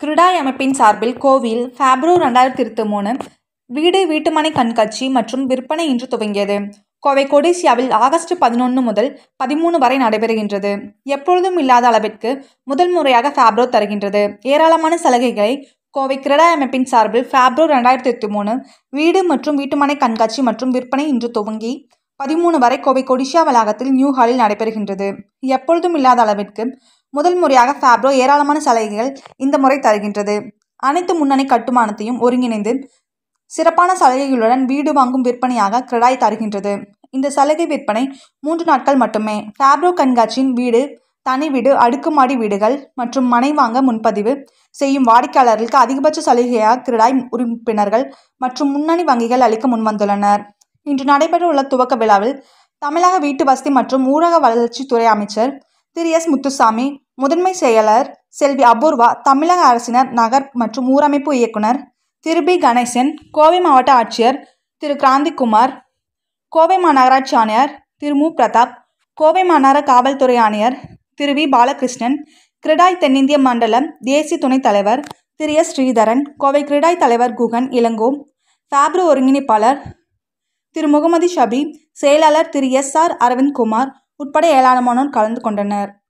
கிருடாய் அமைப்பின் சார்பில் கோவையில் பிப்ரவரி ரெண்டாயிரத்தி இருபத்தி மூணு வீடு வீட்டுமனை கண்காட்சி மற்றும் விற்பனை இன்று துவங்கியது கோவை கொடிசியாவில் ஆகஸ்ட் பதினொன்று முதல் பதிமூணு வரை நடைபெறுகின்றது எப்பொழுதும் இல்லாத அளவிற்கு முதல் முறையாக ஃபேப்ரோ தருகின்றது ஏராளமான சலுகைகளை கோவை கிரடாய் அமைப்பின் சார்பில் பிப்ரவரி ரெண்டாயிரத்தி இருபத்தி மூணு வீடு மற்றும் வீட்டுமனை கண்காட்சி மற்றும் விற்பனை இன்று துவங்கி பதிமூணு வரை கோவை கொடிஷியா வளாகத்தில் நியூ ஹாலில் நடைபெறுகின்றது எப்பொழுதும் இல்லாத அளவிற்கு முதல் முறையாக ஃபேப்ரோ ஏராளமான சலுகைகள் இந்த முறை தருகின்றது அனைத்து முன்னணி கட்டுமானத்தையும் ஒருங்கிணைந்து சிறப்பான சலுகைகளுடன் வீடு வாங்கும் விற்பனையாக கிரடாய் தருகின்றது இந்த சலுகை விற்பனை மூன்று நாட்கள் மட்டுமே ஃபேப்ரோ கண்காட்சியின் வீடு தனி வீடு அடுக்குமாடி வீடுகள் மற்றும் மனை வாங்க முன்பதிவு செய்யும் வாடிக்கையாளர்களுக்கு அதிகபட்ச சலுகையாக கிரடாய் உறுப்பினர்கள் மற்றும் முன்னணி வங்கிகள் அளிக்க முன்வந்துள்ளனர் இன்று நடைபெறவுள்ள துவக்க விழாவில் தமிழக வீட்டு வசதி மற்றும் ஊரக வளர்ச்சித்துறை அமைச்சர் திரு எஸ் முத்துசாமி முதன்மை செயலர் செல்வி அபூர்வா தமிழக அரசினர் நகர் மற்றும் ஊரமைப்பு இயக்குனர் திரு பி கணேசன் கோவை மாவட்ட ஆட்சியர் திரு கிராந்திகுமார் கோவை மாநகராட்சி ஆணையர் திரு மு பிரதாப் கோவை மாநகர காவல்துறை ஆணையர் திரு வி பாலகிருஷ்ணன் கிரிடாய் தென்னிந்திய மண்டல தேசிய துணைத் தலைவர் திரு எஸ் ஸ்ரீதரன் கோவை கிரிடாய் தலைவர் குகன் இளங்கோ ஃபேப்ரோ ஒருங்கிணைப்பாளர் திரு முகமது ஷபி செயலாளர் திரு எஸ் ஆர் அரவிந்த்குமார் உட்பட ஏராளமானோர் கலந்து கொண்டனர்